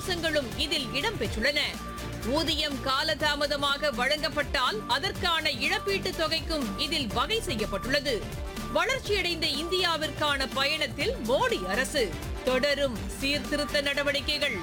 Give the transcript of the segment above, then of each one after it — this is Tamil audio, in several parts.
அம்சங்களும் இதில் இடம்பெற்றுள்ளன ஊதியம் காலதாமதமாக வழங்கப்பட்டால் அதற்கான இழப்பீட்டுத் தொகைக்கும் இதில் வகை செய்யப்பட்டுள்ளது வளர்ச்சியடைந்த இந்தியாவிற்கான பயணத்தில் மோடி அரசு தொடரும் சீர்திருத்த நடவடிக்கைகள்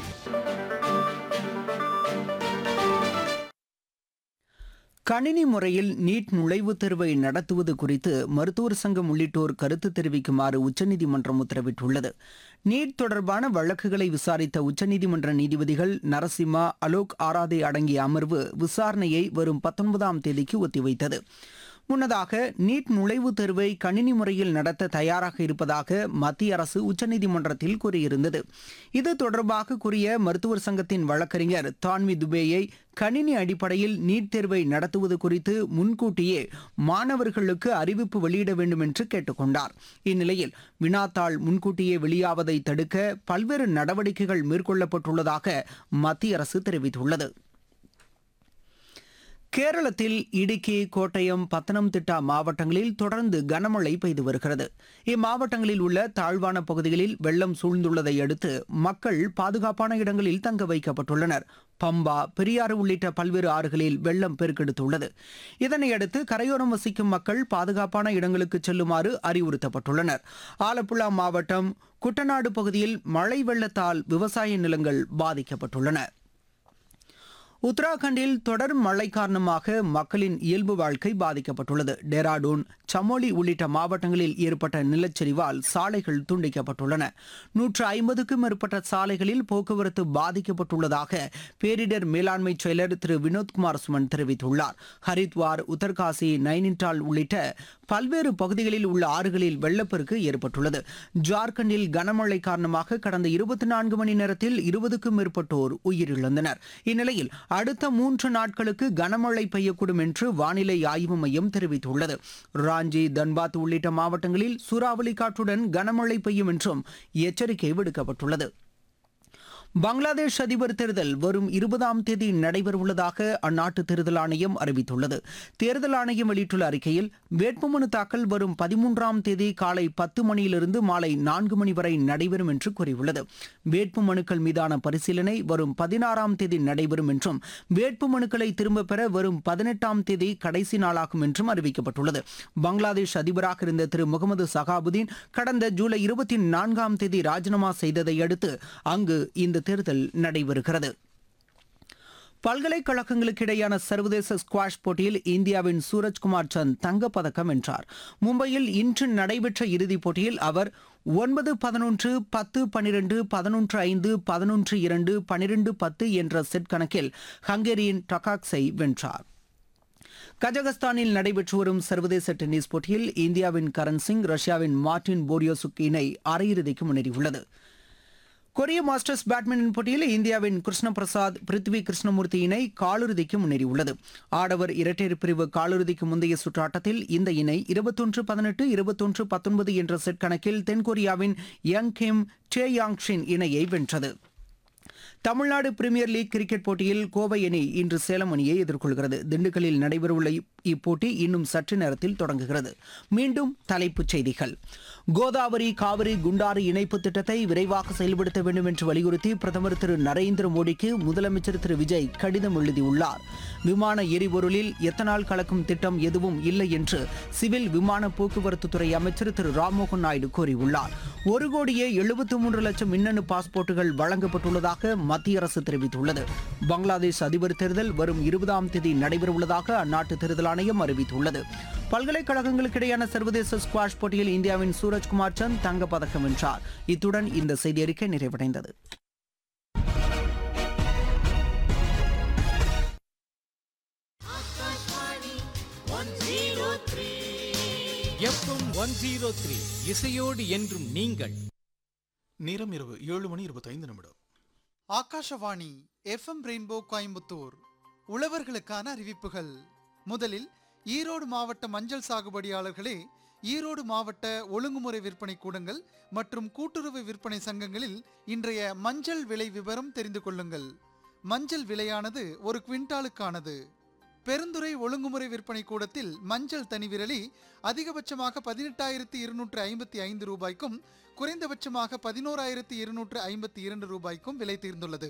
கணினி முறையில் நீட் நுழைவுத் தேர்வை நடத்துவது குறித்து மருத்துவர் சங்கம் உள்ளிட்டோர் கருத்து தெரிவிக்குமாறு உச்சநீதிமன்றம் உத்தரவிட்டுள்ளது நீட் தொடர்பான வழக்குகளை விசாரித்த உச்சநீதிமன்ற நீதிபதிகள் நரசிம்மா அலோக் ஆராதே அடங்கிய அமர்வு விசாரணையை வரும் பத்தொன்பதாம் தேதிக்கு ஒத்திவைத்தது முன்னதாக நீட் நுழைவுத் தேர்வை கணினி முறையில் நடத்த தயாராக இருப்பதாக மத்திய அரசு உச்சநீதிமன்றத்தில் கூறியிருந்தது இது தொடர்பாக கூறிய மருத்துவர் சங்கத்தின் வழக்கறிஞர் தான்வி துபேயை கணினி அடிப்படையில் நீட் தேர்வை நடத்துவது குறித்து முன்கூட்டியே மாணவர்களுக்கு அறிவிப்பு வெளியிட வேண்டும் என்று கேட்டுக்கொண்டார் இந்நிலையில் வினாத்தாள் முன்கூட்டியே வெளியாவதை தடுக்க பல்வேறு நடவடிக்கைகள் மேற்கொள்ளப்பட்டுள்ளதாக மத்திய அரசு தெரிவித்துள்ளது கேரளத்தில் இடுக்கி கோட்டயம் பத்தனம்திட்டா மாவட்டங்களில் தொடர்ந்து கனமழை பெய்து வருகிறது இம்மாவட்டங்களில் உள்ள தாழ்வான பகுதிகளில் வெள்ளம் சூழ்ந்துள்ளதை அடுத்து மக்கள் பாதுகாப்பான இடங்களில் தங்க வைக்கப்பட்டுள்ளனர் பம்பா பெரியாறு உள்ளிட்ட பல்வேறு ஆறுகளில் வெள்ளம் பெருக்கெடுத்துள்ளது இதனையடுத்து கரையோரம் வசிக்கும் மக்கள் பாதுகாப்பான இடங்களுக்கு செல்லுமாறு அறிவுறுத்தப்பட்டுள்ளனர் ஆலப்புழா மாவட்டம் குட்டநாடு பகுதியில் மழை வெள்ளத்தால் விவசாய நிலங்கள் பாதிக்கப்பட்டுள்ளன உத்தராகண்டில் தொடர் மழை காரணமாக மக்களின் இயல்பு வாழ்க்கை பாதிக்கப்பட்டுள்ளது டேராடூன் சமோலி உள்ளிட்ட மாவட்டங்களில் ஏற்பட்ட நிலச்சரிவால் சாலைகள் துண்டிக்கப்பட்டுள்ளன நூற்று ஐம்பதுக்கும் மேற்பட்ட சாலைகளில் போக்குவரத்து பாதிக்கப்பட்டுள்ளதாக பேரிடர் மேலாண்மை செயலர் திரு வினோத்குமார் சுமன் தெரிவித்துள்ளார் ஹரித்வார் உத்தர்காசி நைனிடால் உள்ளிட்ட பல்வேறு பகுதிகளில் உள்ள ஆறுகளில் வெள்ளப்பெருக்கு ஏற்பட்டுள்ளது ஜார்க்கண்டில் கனமழை காரணமாக கடந்த இருபத்தி நான்கு மணி நேரத்தில் இருபதுக்கும் மேற்பட்டோர் உயிரிழந்தனர் இந்நிலையில் அடுத்த மூன்று நாட்களுக்கு கனமழை பெய்யக்கூடும் என்று வானிலை ஆய்வு மையம் தெரிவித்துள்ளது ராஞ்சி தன்பாத் உள்ளிட்ட மாவட்டங்களில் சூறாவளி காற்றுடன் கனமழை பெய்யும் என்றும் எச்சரிக்கை விடுக்கப்பட்டுள்ளது பங்களாதேஷ் அதிபர் தேர்தல் வரும் இருபதாம் தேதி நடைபெறவுள்ளதாக அந்நாட்டு தேர்தல் ஆணையம் அறிவித்துள்ளது தேர்தல் ஆணையம் வெளியிட்டுள்ள அறிக்கையில் வேட்புமனு தாக்கல் வரும் பதிமூன்றாம் தேதி காலை பத்து மணியிலிருந்து மாலை நான்கு மணி வரை நடைபெறும் என்று கூறியுள்ளது வேட்புமனுக்கள் மீதான பரிசீலனை வரும் பதினாறாம் தேதி நடைபெறும் என்றும் வேட்புமனுக்களை திரும்பப் பெற வரும் பதினெட்டாம் தேதி கடைசி நாளாகும் என்றும் அறிவிக்கப்பட்டுள்ளது பங்களாதேஷ் அதிபராக இருந்த திரு முகமது சகாபுதீன் கடந்த ஜூலை இருபத்தி நான்காம் தேதி ராஜினாமா செய்ததை அடுத்து அங்கு இந்த தேர்தல் நடைபெறுகிறது பல்கலைக்கழகங்களுக்கு இடையான சர்வதேச ஸ்குவாஷ் போட்டியில் இந்தியாவின் சூரஜ்குமார் சந்த் தங்கப்பதக்கம் வென்றார் மும்பையில் இன்று நடைபெற்ற இறுதிப் போட்டியில் அவர் ஒன்பது பதினொன்று பத்து பனிரெண்டு பதினொன்று ஐந்து பதினொன்று இரண்டு பனிரெண்டு பத்து என்ற செட் கணக்கில் ஹங்கேரியின் டகாக்ஸை வென்றார் கஜகஸ்தானில் நடைபெற்று வரும் சர்வதேச டென்னிஸ் போட்டியில் இந்தியாவின் கரண் சிங் ரஷ்யாவின் மார்டின் போரியோசுக் இணை அரையிறுதிக்கு முன்னேறியுள்ளது கொரிய மாஸ்டர்ஸ் பேட்மிண்டன் போட்டியில் இந்தியாவின் கிருஷ்ண பிரசாத் பிருத்வி கிருஷ்ணமூர்த்தி இணை காலிறுதிக்கு முன்னேறியுள்ளது ஆடவர் இரட்டையர் பிரிவு காலிறுதிக்கு முந்தைய சுற்று ஆட்டத்தில் இந்த இணை இருபத்தொன்று பதினெட்டு இருபத்தொன்று பத்தொன்பது என்ற செட் கணக்கில் தென்கொரியாவின் யங் கிம் டே யாங்ஷின் இணையை வென்றது தமிழ்நாடு பிரீமியர் லீக் கிரிக்கெட் போட்டியில் கோவை அணி இன்று சேலம் அணியை எதிர்கொள்கிறது திண்டுக்கல்லில் நடைபெறவுள்ள இப்போட்டி இன்னும் சற்று நேரத்தில் தொடங்குகிறது மீண்டும் தலைப்புச் செய்திகள் கோதாவரி காவிரி குண்டாறு இணைப்பு திட்டத்தை விரைவாக செயல்படுத்த வேண்டும் என்று வலியுறுத்தி பிரதமர் திரு நரேந்திர மோடிக்கு முதலமைச்சர் திரு விஜய் கடிதம் எழுதியுள்ளார் விமான எரிபொருளில் எத்தனால் கலக்கும் திட்டம் எதுவும் இல்லை என்று சிவில் விமான போக்குவரத்து துறை அமைச்சர் திரு ராம்மோகன் நாயுடு கூறியுள்ளார் ஒரு கோடியே எழுபத்தி மூன்று லட்சம் மின்னணு பாஸ்போர்ட்டுகள் வழங்கப்பட்டுள்ளதாக மத்திய அரசு தெரிவித்துள்ளது பங்களாதேஷ் அதிபர் தேர்தல் வரும் இருபதாம் தேதி நடைபெறவுள்ளதாக அந்நாட்டு தேர்தல் ஆணையம் அறிவித்துள்ளது பல்கலைக்கழகங்களுக்கு இடையான சர்வதேச ஸ்குவாஷ் போட்டியில் இந்தியாவின் சூரஜ்குமார் சந்த் தங்கப்பதக்கம் வென்றார் இத்துடன் இந்த செய்தி அறிக்கை நிறைவடைந்தது எஃப்எம் ஒன் ஜீரோ த்ரீ இசையோடு என்றும் நீங்கள் நேரம் இரவு ஏழு மணி இருபத்தைந்து நிமிடம் ஆகாஷவாணி எஃப்எம் ரெயின்போ கோயம்புத்தூர் உழவர்களுக்கான அறிவிப்புகள் முதலில் ஈரோடு மாவட்ட மஞ்சள் சாகுபடியாளர்களே ஈரோடு மாவட்ட ஒழுங்குமுறை விற்பனை கூடங்கள் மற்றும் கூட்டுறவு விற்பனை சங்கங்களில் இன்றைய மஞ்சள் விலை விவரம் தெரிந்து கொள்ளுங்கள் மஞ்சள் விலையானது ஒரு குவிண்டாலுக்கானது பெருந்துறை ஒழுங்குமுறை விற்பனை கூடத்தில் மஞ்சள் தனி விரலி அதிகபட்சமாக பதினெட்டாயிரத்தி இருநூற்று ஐம்பத்தி ஐந்து ரூபாய்க்கும் குறைந்தபட்சமாக பதினோராயிரத்தி இருநூற்று ஐம்பத்தி இரண்டு ரூபாய்க்கும் விலை தீர்ந்துள்ளது